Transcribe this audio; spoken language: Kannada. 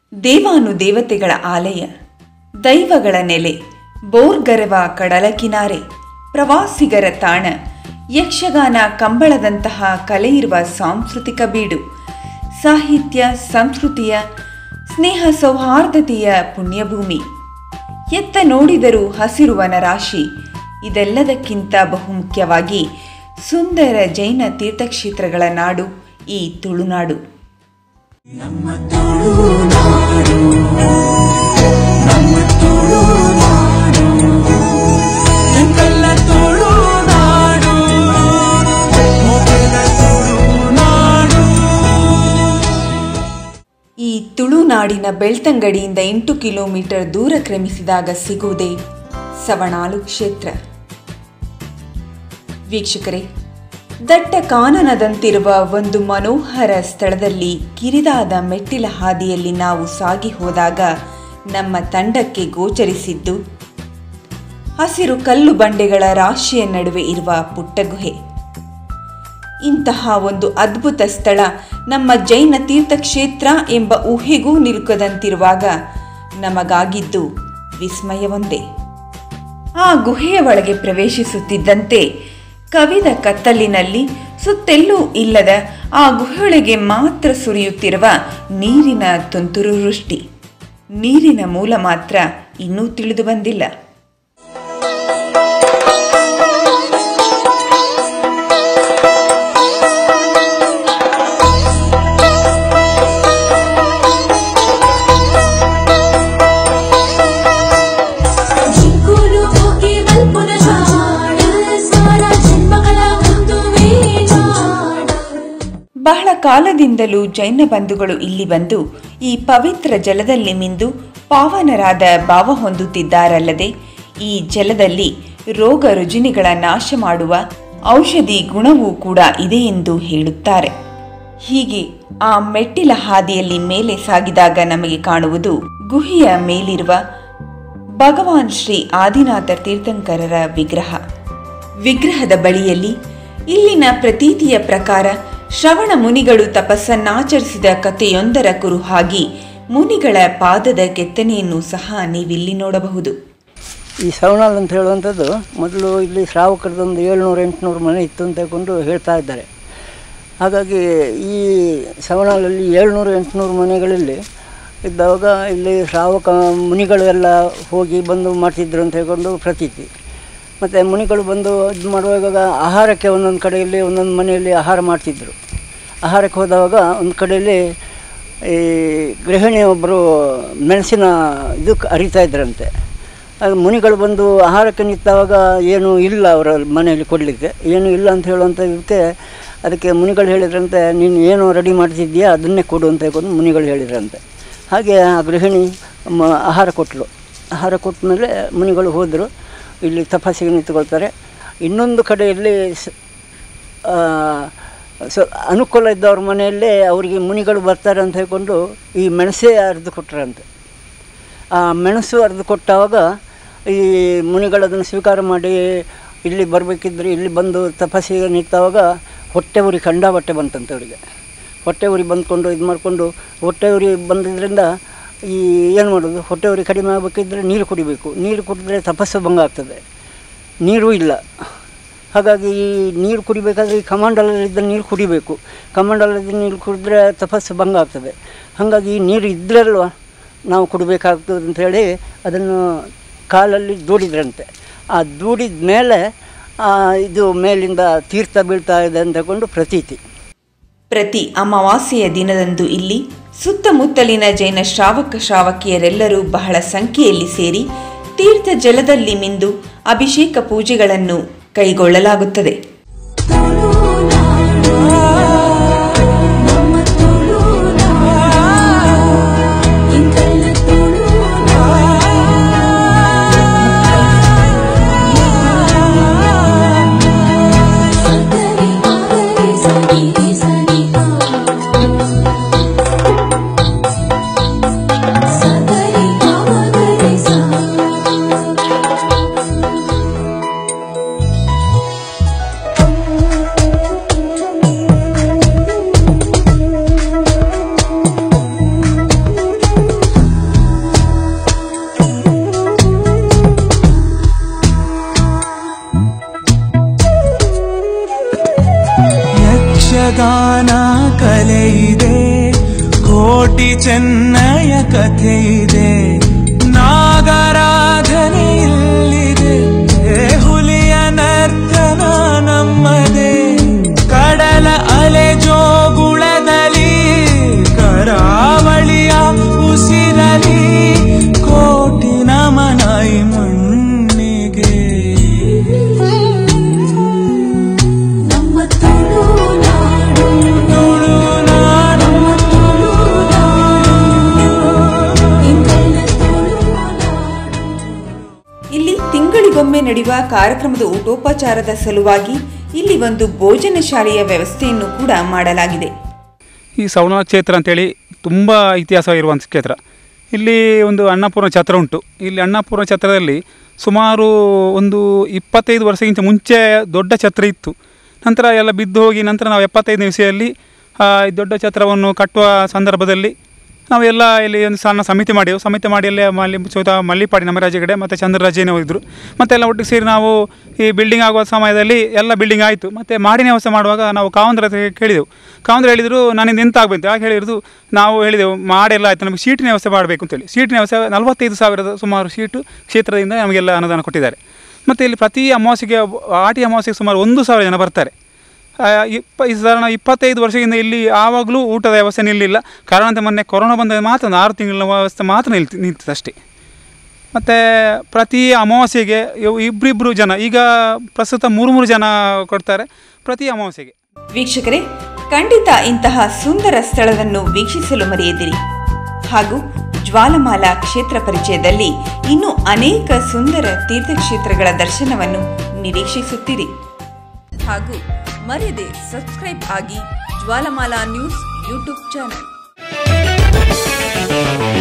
ದೇವಾನು ದೇವತೆಗಳ ಆಲಯ ದೈವಗಳ ನೆಲೆ ಬೋರ್ಗರವ ಕಡಲ ಕಿನಾರೆ ಪ್ರವಾಸಿಗರ ತಾಣ ಯಕ್ಷಗಾನ ಕಂಬಳದಂತಹ ಕಲೆ ಇರುವ ಸಾಂಸ್ಕೃತಿಕ ಬೀಡು ಸಾಹಿತ್ಯ ಸಂಸ್ಕೃತಿಯ ಸ್ನೇಹ ಸೌಹಾರ್ದತೆಯ ಪುಣ್ಯಭೂಮಿ ಎತ್ತ ನೋಡಿದರೂ ಹಸಿರು ವನರಾಶಿ ಇದೆಲ್ಲದಕ್ಕಿಂತ ಬಹುಮುಖ್ಯವಾಗಿ ಸುಂದರ ಜೈನ ತೀರ್ಥಕ್ಷೇತ್ರಗಳ ನಾಡು ಈ ತುಳುನಾಡು ಎಂತೆಲ್ಲ ತುಳುನಾಡು ಮೊದಲ ತುಳುನಾಡು ಈ ತುಳುನಾಡಿನ ಬೆಳ್ತಂಗಡಿಯಿಂದ ಎಂಟು ಕಿಲೋಮೀಟರ್ ದೂರ ಕ್ರಮಿಸಿದಾಗ ಸಿಗುವುದೇ ಸವಣಾಲು ಕ್ಷೇತ್ರ ವೀಕ್ಷಕರೇ ದಟ್ಟ ಕಾನನದಂತಿರುವ ಒಂದು ಮನೋಹರ ಸ್ಥಳದಲ್ಲಿ ಕಿರಿದಾದ ಮೆಟ್ಟಿಲ ಹಾದಿಯಲ್ಲಿ ನಾವು ಸಾಗಿ ಹೋದಾಗ ನಮ್ಮ ತಂಡಕ್ಕೆ ಗೋಚರಿಸಿದ್ದು ಹಸಿರು ಕಲ್ಲು ಬಂಡೆಗಳ ರಾಶಿಯ ನಡುವೆ ಇರುವ ಪುಟ್ಟ ಗುಹೆ ಇಂತಹ ಒಂದು ಅದ್ಭುತ ಸ್ಥಳ ನಮ್ಮ ಜೈನ ತೀರ್ಥಕ್ಷೇತ್ರ ಎಂಬ ಊಹೆಗೂ ನಿಲುಕದಂತಿರುವಾಗ ನಮಗಾಗಿದ್ದು ವಿಸ್ಮಯವೊಂದೇ ಆ ಗುಹೆಯ ಒಳಗೆ ಪ್ರವೇಶಿಸುತ್ತಿದ್ದಂತೆ ಕವಿದ ಕತ್ತಲಿನಲ್ಲಿ ಸುತ್ತೆಲ್ಲೂ ಇಲ್ಲದ ಆ ಗುಹೆಯೊಳಗೆ ಮಾತ್ರ ಸುರಿಯುತ್ತಿರುವ ನೀರಿನ ತುಂತುರು ವೃಷ್ಟಿ ನೀರಿನ ಮೂಲ ಮಾತ್ರ ಇನ್ನೂ ತಿಳಿದು ಬಂದಿಲ್ಲ ಜಿಂಕೂರು ಹೋಗಿ ಮಲ್ಪುರ ಜಾಡ ಸಾರ ಜನ್ಮಗಳ ಒಂದು ಮೇಲಾಡ ಬಹಳ ಕಾಲದಿಂದಲೂ ಜೈನ ಬಂಧುಗಳು ಇಲ್ಲಿ ಬಂದು ಈ ಪವಿತ್ರ ಜಲದಲ್ಲಿ ಮಿಂದು ಪಾವನರಾದ ಭಾವ ಹೊಂದುತ್ತಿದ್ದಾರಲ್ಲದೆ ಈ ಜಲದಲ್ಲಿ ರೋಗ ರುಜಿನಿಗಳ ನಾಶ ಮಾಡುವ ಔಷಧಿ ಗುಣವೂ ಕೂಡ ಇದೆ ಎಂದು ಹೇಳುತ್ತಾರೆ ಹೀಗೆ ಆ ಮೆಟ್ಟಿಲ ಹಾದಿಯಲ್ಲಿ ಮೇಲೆ ಸಾಗಿದಾಗ ನಮಗೆ ಕಾಣುವುದು ಗುಹೆಯ ಮೇಲಿರುವ ಭಗವಾನ್ ಶ್ರೀ ಆದಿನಾಥ ತೀರ್ಥಂಕರರ ವಿಗ್ರಹ ವಿಗ್ರಹದ ಬಳಿಯಲ್ಲಿ ಇಲ್ಲಿನ ಪ್ರತೀತಿಯ ಪ್ರಕಾರ ಶ್ರವಣ ಮುನಿಗಳು ತಪಸ್ಸನ್ನಾಚರಿಸಿದ ಕಥೆಯೊಂದರ ಕುರುಹಾಗಿ ಮುನಿಗಳ ಪಾದದ ಕೆತ್ತನೆಯನ್ನು ಸಹ ನೀವಿಲ್ಲಿ ನೋಡಬಹುದು ಈ ಸವಣಾಲ್ ಅಂತ ಹೇಳುವಂಥದ್ದು ಮೊದಲು ಇಲ್ಲಿ ಶ್ರಾವಕರದೊಂದು ಏಳ್ನೂರು ಎಂಟುನೂರು ಮನೆ ಇತ್ತು ಅಂತ ಕೊಂಡು ಹೇಳ್ತಾ ಇದ್ದಾರೆ ಹಾಗಾಗಿ ಈ ಸವಣಾಲಲ್ಲಿ ಏಳ್ನೂರು ಎಂಟುನೂರು ಮನೆಗಳಲ್ಲಿ ಇದ್ದಾಗ ಇಲ್ಲಿ ಶ್ರಾವಕ ಮುನಿಗಳೆಲ್ಲ ಹೋಗಿ ಬಂದು ಮಾಡ್ತಿದ್ರು ಅಂತ ಹೇಳ್ಕೊಂಡು ಪ್ರತೀತಿ ಮತ್ತು ಮುನಿಗಳು ಬಂದು ಇದು ಮಾಡುವಾಗ ಆಹಾರಕ್ಕೆ ಒಂದೊಂದು ಕಡೆಯಲ್ಲಿ ಒಂದೊಂದು ಮನೆಯಲ್ಲಿ ಆಹಾರ ಮಾಡ್ತಿದ್ರು ಆಹಾರಕ್ಕೆ ಹೋದಾಗ ಒಂದು ಕಡೆಯಲ್ಲಿ ಈ ಗೃಹಿಣಿ ಒಬ್ಬರು ಮೆಣಸಿನ ಇದು ಅರಿತಾ ಇದ್ರಂತೆ ಆಗ ಮುನಿಗಳು ಬಂದು ಆಹಾರಕ್ಕೆ ನಿಂತಾವಾಗ ಏನು ಇಲ್ಲ ಅವರ ಮನೆಯಲ್ಲಿ ಕೊಡಲಿಕ್ಕೆ ಏನು ಇಲ್ಲ ಅಂತ ಹೇಳುವಂಥ ಇದಕ್ಕೆ ಅದಕ್ಕೆ ಮುನಿಗಳು ಹೇಳಿದ್ರಂತೆ ನೀನು ಏನು ರೆಡಿ ಮಾಡ್ತಿದ್ದೀಯಾ ಅದನ್ನೇ ಕೊಡು ಅಂತ ಹೇಳ್ಕೊಂಡು ಮುನಿಗಳು ಹೇಳಿದ್ರಂತೆ ಹಾಗೆ ಆ ಗೃಹಿಣಿ ಮ ಆಹಾರ ಕೊಟ್ಟಳು ಆಹಾರ ಕೊಟ್ಟ ಮೇಲೆ ಮುನಿಗಳು ಹೋದರು ಇಲ್ಲಿ ತಪಸ್ಸಿಗೆ ನಿಂತುಕೊಳ್ತಾರೆ ಇನ್ನೊಂದು ಕಡೆಯಲ್ಲಿ ಸ- ಆ, ಸೊ ಅನುಕೂಲ ಇದ್ದವ್ರ ಮನೆಯಲ್ಲೇ ಅವರಿಗೆ ಮುನಿಗಳು ಬರ್ತಾರೆ ಅಂತ ಹೇಳ್ಕೊಂಡು ಈ ಮೆಣಸೇ ಅರ್ದು ಕೊಟ್ಟರಂತೆ ಆ ಮೆಣಸು ಅರ್ದು ಕೊಟ್ಟಾಗ ಈ ಮುನಿಗಳು ಅದನ್ನು ಸ್ವೀಕಾರ ಮಾಡಿ ಇಲ್ಲಿ ಬರಬೇಕಿದ್ರೆ ಇಲ್ಲಿ ಬಂದು ತಪಸ್ಸಿಗೆ ನಿಂತಾವಾಗ ಹೊಟ್ಟೆ ಉರಿ ಕಂಡಾಬಟ್ಟೆ ಬಂತಂತೆ ಅವರಿಗೆ ಹೊಟ್ಟೆ ಉರಿ ಬಂದ್ಕೊಂಡು ಇದು ಮಾಡಿಕೊಂಡು ಹೊಟ್ಟೆ ಉರಿ ಬಂದಿದ್ದರಿಂದ ಈ ಏನು ಮಾಡೋದು ಹೊಟ್ಟೆ ಉರಿ ಕಡಿಮೆ ಆಗಬೇಕಿದ್ರೆ ನೀರು ಕುಡಿಬೇಕು ನೀರು ಕುಡಿದ್ರೆ ತಪಸ್ಸು ಭಂಗ ಆಗ್ತದೆ ನೀರು ಇಲ್ಲ ಹಾಗಾಗಿ ಈ ನೀರು ಕುಡಿಬೇಕಾದ್ರೆ ಈ ಕಮಾಂಡಲಲ್ಲಿದ್ದ ನೀರು ಕುಡಿಬೇಕು ಕಮಾಂಡಲದ ನೀರು ಕುಡಿದ್ರೆ ತಪಸ್ಸು ಭಂಗ ಆಗ್ತದೆ ಹಾಗಾಗಿ ಈ ನೀರು ಇದ್ರಲ್ವ ನಾವು ಕುಡಿಬೇಕಾಗ್ತದೆ ಅಂಥೇಳಿ ಅದನ್ನು ಕಾಲಲ್ಲಿ ದೂಡಿದ್ರಂತೆ ಆ ದೂಡಿದ ಮೇಲೆ ಆ, ಇದು ಮೇಲಿಂದ ತೀರ್ಥ ಬೀಳ್ತಾ ಇದೆ ಅಂತ ತಗೊಂಡು ಪ್ರತೀತಿ ಪ್ರತಿ ಅಮಾವಾಸ್ಯೆಯ ದಿನದಂದು ಇಲ್ಲಿ ಸುತ್ತಮುತ್ತಲಿನ ಜೈನ ಶ್ರಾವಕ ಶ್ರಾವಕಿಯರೆಲ್ಲರೂ ಬಹಳ ಸಂಖ್ಯೆಯಲ್ಲಿ ಸೇರಿ ತೀರ್ಥ ಜಲದಲ್ಲಿ ಮಿಂದು ಅಭಿಷೇಕ ಪೂಜೆಗಳನ್ನು ಕೈಗೊಳ್ಳಲಾಗುತ್ತದೆ ತುಳುನಾಡು ನಮ್ಮ ತುಳುನಾಡು ಎಂತೆಲ್ಲ ತುಳುನಾಡು ಸದರಿ ಆಗರಿ ಸರಿ ಸರಿ ಸದರಿ ಆಗರಿ ಸಾ ಚೆನ್ನಯ ಕಥೆ ಇದೆ ನಾಗರಾಧನೆ ಇಲ್ಲಿದೆ ಏ ಹುಲಿಯ ನರ್ತನ ನಮ್ಮದೇ ಕಡಲ ಅಲೆ ಜೋಗುಳದಲ್ಲಿ ಕರಾವಳಿಯ ಉಸಿರಲಿ ಕೋಟಿ ನಮನ ಈ ಮಣ್ಣಿಗೆ ನಮ್ಮ ತುಳುನಾಡು ತುಳುನಾಡು ಇಂದೆಲ್ಲ ತುಳುನಾಡು ಇಲ್ಲಿ ತಿಂಗಳಿಗೊಮ್ಮೆ ನಡೆಯುವ ಕಾರ್ಯಕ್ರಮದ ಊಟೋಪಚಾರದ ಸಲುವಾಗಿ ಇಲ್ಲಿ ಒಂದು ಭೋಜನ ಶಾಲೆಯ ವ್ಯವಸ್ಥೆಯನ್ನು ಕೂಡ ಮಾಡಲಾಗಿದೆ ಈ ಸವಣ ಕ್ಷೇತ್ರ ಅಂತೇಳಿ ತುಂಬ ಇತಿಹಾಸ ಇರುವಂಥ ಕ್ಷೇತ್ರ ಇಲ್ಲಿ ಒಂದು ಅನ್ನಪೂರ್ಣ ಛತ್ರ ಉಂಟು ಇಲ್ಲಿ ಅನ್ನಪೂರ್ಣ ಛತ್ರದಲ್ಲಿ ಸುಮಾರು ಒಂದು ಇಪ್ಪತ್ತೈದು ವರ್ಷಕ್ಕಿಂತ ಮುಂಚೆ ದೊಡ್ಡ ಛತ್ರ ಇತ್ತು ನಂತರ ಎಲ್ಲ ಬಿದ್ದು ಹೋಗಿ ನಂತರ ನಾವು ಎಪ್ಪತ್ತೈದನೇ ವಿಷಯಲ್ಲಿ ಈ ದೊಡ್ಡ ಛತ್ರವನ್ನು ಕಟ್ಟುವ ಸಂದರ್ಭದಲ್ಲಿ ನಾವೆಲ್ಲ ಇಲ್ಲಿ ಒಂದು ಸಣ್ಣ ಸಮಿತಿ ಮಾಡಿದೆವು ಸಮಿತಿ ಮಾಡಿ ಅಲ್ಲೇ ಮಲ್ಲಿ ಚೌತ ಮಲ್ಲಿಪಾಡಿ ನಮರಾಜ ಕಡೆ ಮತ್ತು ಚಂದ್ರರಾಜೇನೆ ಹೋಗಿದ್ರು ಮತ್ತೆ ಎಲ್ಲ ಒಟ್ಟಿಗೆ ಸೇರಿ ನಾವು ಈ ಬಿಲ್ಡಿಂಗ್ ಆಗುವ ಸಮಯದಲ್ಲಿ ಎಲ್ಲ ಬಿಲ್ಡಿಂಗ್ ಆಯಿತು ಮತ್ತು ಮಾಡಿನ ವ್ಯವಸ್ಥೆ ಮಾಡುವಾಗ ನಾವು ಕಾವಂದ್ರ ಹತ್ರ ಕೇಳಿದೆವು ಕಾವಂದ್ರ ಹೇಳಿದರು ನಾನಿಂದ ಎಂತ ಆಗಬೇಕು ಆಗ ಹೇಳಿದ್ರು ನಾವು ಹೇಳಿದೆವು ಮಾಡೆಲ್ಲ ಆಯಿತು ನಮಗೆ ಸೀಟಿನ ವ್ಯವಸ್ಥೆ ಮಾಡಬೇಕು ಅಂತೇಳಿ ಸೀಟಿನ ವ್ಯವಸ್ಥೆ ನಲವತ್ತೈದು ಸಾವಿರದ ಸುಮಾರು ಸೀಟು ಕ್ಷೇತ್ರದಿಂದ ನಮಗೆಲ್ಲ ಅನುದಾನ ಕೊಟ್ಟಿದ್ದಾರೆ ಮತ್ತು ಇಲ್ಲಿ ಪ್ರತಿ ಅಮಾವಾಸ್ಯೆಗೆ ಆಟಿ ಅಮಾವಾಸ್ಯೆಗೆ ಸುಮಾರು ಒಂದು ಸಾವಿರ ಜನ ಬರ್ತಾರೆ ಆ, ಇಪ್ಪ ಈ ಸಾಧಾರಣ ಇಪ್ಪತ್ತೈದು ವರ್ಷದಿಂದ ಇಲ್ಲಿ ಆವಾಗಲೂ ಊಟದ ವ್ಯವಸ್ಥೆ ನಿಲ್ಲಿಲ್ಲ ಕಾರಣ ಅಂತ ಮೊನ್ನೆ ಕೊರೋನಾ ಬಂದಾಗ ಮಾತ್ರ ಒಂದು ಆರು ತಿಂಗಳ ವ್ಯವಸ್ಥೆ ಮಾತ್ರ ನಿಲ್ತು ನಿಂತಿದೆ ಅಷ್ಟೇ ಮತ್ತು ಪ್ರತಿ ಅಮಾವಾಸ್ಯೆಗೆ ಇವ್- ಇಬ್ರಿಬ್ರು ಜನ ಈಗ ಪ್ರಸ್ತುತ ಮೂರು ಮೂರು ಜನ ಕೊಡ್ತಾರೆ ಪ್ರತಿ ಅಮಾವಾಸ್ಯೆಗೆ ವೀಕ್ಷಕರೇ ಖಂಡಿತ ಇಂತಹ ಸುಂದರ ಸ್ಥಳವನ್ನು ವೀಕ್ಷಿಸಲು ಮರೆಯದಿರಿ ಹಾಗೂ ಜ್ವಾಲಮಾಲಾ ಕ್ಷೇತ್ರ ಪರಿಚಯದಲ್ಲಿ ಇನ್ನೂ ಅನೇಕ ಸುಂದರ ತೀರ್ಥಕ್ಷೇತ್ರಗಳ ದರ್ಶನವನ್ನು ನಿರೀಕ್ಷಿಸುತ್ತೀರಿ ಹಾಗೂ ಮರೆಯದೆ ಸಬ್ಸ್ಕ್ರೈಬ್ ಆಗಿ ಜ್ವಾಲಮಾಲಾ ನ್ಯೂಸ್ ಯೂಟ್ಯೂಬ್ ಚಾನಲ್